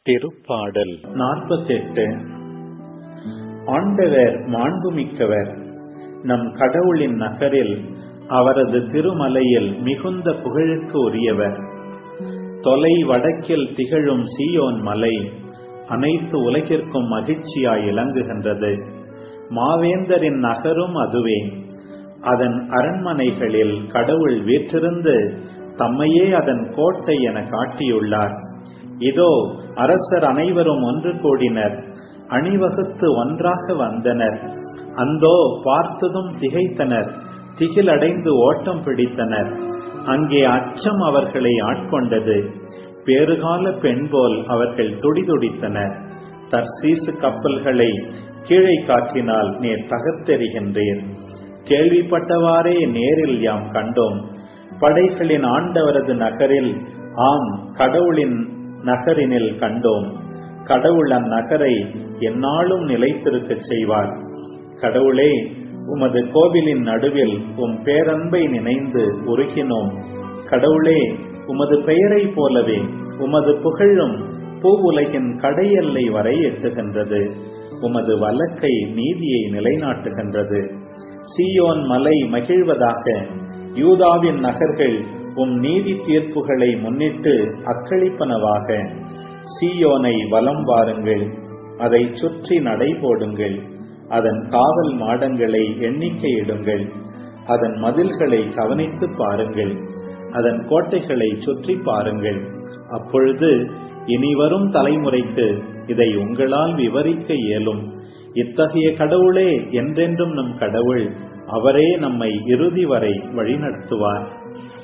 திருப்பாடல் நாற்பத்தெட்டு ஆண்டவர் மாண்புமிக்கவர் நம் கடவுளின் நகரில் அவரது திருமலையில் மிகுந்த புகழுக்கு உரியவர் தொலை வடக்கில் திகழும் சீயோன் மலை அனைத்து உலகிற்கும் மகிழ்ச்சியாய் இலங்குகின்றது மாவேந்தரின் நகரும் அதுவே அதன் அரண்மனைகளில் கடவுள் வீற்றிருந்து தம்மையே அதன் கோட்டை என காட்டியுள்ளார் இதோ அரசர் அனைவரும் ஒன்று கூடினர் அணிவகுத்து ஒன்றாக வந்தனர் அந்தோ பார்த்ததும் திகைத்தனர் திகிலடைந்து ஓட்டம் பிடித்தனர் அங்கே அச்சம் அவர்களை ஆட்கொண்டது பேறுகால பெண் போல் அவர்கள் துடிதுடித்தனர் தர்சீசு கப்பல்களை கீழே காற்றினால் நேர் தகர்த்தெறிகின்றேன் கேள்விப்பட்டவாறே நேரில் யாம் கண்டோம் படைகளின் ஆண்டவரது நகரில் ஆம் கடவுளின் நகரினில் கண்டோம் கடவுள் அந்நகரை எந்நாளும் நிலைத்திருக்கச் செய்வார் கடவுளே உமது கோவிலின் நடுவில் உம் பேரன்பை நினைந்து உருகினோம் கடவுளே உமது பெயரை போலவே உமது புகழும் பூவுலகின் கடையெல்லை வரை எட்டுகின்றது உமது வழக்கை நீதியை நிலைநாட்டுகின்றது சீயோன் மலை மகிழ்வதாக யூதாவின் நகர்கள் உம் நீதி தீர்ப்புகளை முன்னிட்டு அக்களிப்பனவாக சீயோனை வலம் வாருங்கள் அதை சுற்றி நடைபோடுங்கள் அதன் காவல் மாடங்களை எண்ணிக்கையிடுங்கள் அதன் மதில்களை கவனித்து பாருங்கள் அதன் கோட்டைகளை சுற்றி பாருங்கள் அப்பொழுது இனிவரும் தலைமுறைக்கு இதை உங்களால் விவரிக்க இயலும் இத்தகைய கடவுளே என்றென்றும் நம் கடவுள் அவரே நம்மை இறுதி வரை வழிநடத்துவார்